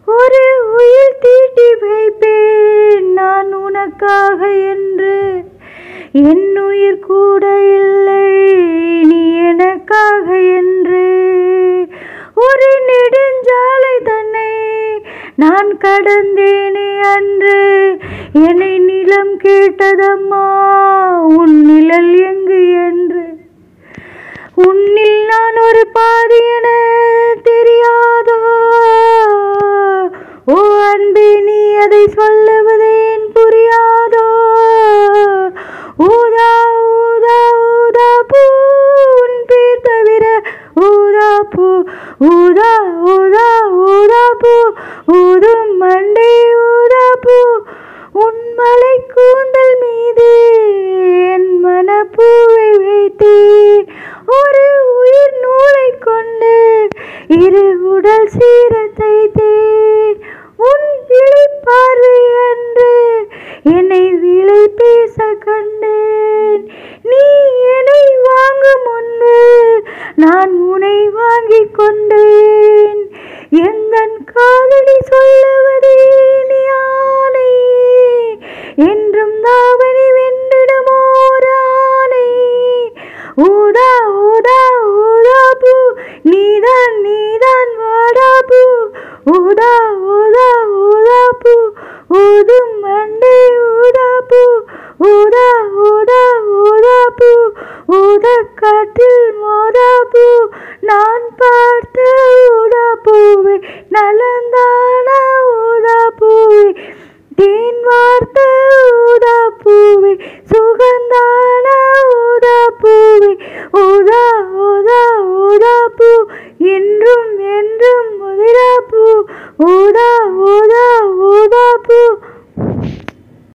ஒரு உயிர் தீட்டி வைப்பேன் நான் உனக்காக என்று என் உயிர் கூட இல்லை நீ எனக்காக என்று ஒரு நெடுஞ்சாலை தன்னை நான் கடந்தேனே அன்று என்னை நிலம் கேட்டதம்மா உன் நிழல் எங்கு என்று உன்னில் நான் ஒரு பாதி என தெரியாதோ ஓ அன்பே நீ அதை சொல்லுவதேன் புரியாதோ ஊதா ஊதா ஊதா பூ உன் பேர் தவிர ஊதா பூ ஊதா ஊதா ஊதா பூ ஊதும் மண்டை ஊதா பூ உன் மலை கூந்தல் மீது என் மனப்பூவை வைத்தேன் ஒரு உயிர் நூலை கொண்டு இரு உடல் சீர தைத்தேன் உன் விழி பார்வை அன்று என்னை விலை பேச கண்டேன் நீ என்னை வாங்கும் முன்பு நான் உன்னை வாங்கிக் கொண்டேன் எந்தன் காதலி சொல்லுவதே நீ ஆணை என்றும் தாவணி வென்றிடுமோ ராணை ஊதா ஊதா ஊதா பூ நீதான் நீதான் வாடா பூ ஊதா ஊதா ஊதா பூ ஊதும் மண்டை ஊதா பூ ஊதா ஊதா ஊதா பூ ஊத காற்றில் மோதா பூ நான் பார்த்த ஊதா பூவே நலந்தானா ஊதா பூவே தேன் வார்த்த ஊதா பூவே சுகந்தானா ஊதா பூவே ஊதா ஊதா ஊதா பூ என்றும் என்றும் முதிரா பூ ஊதா ஊதா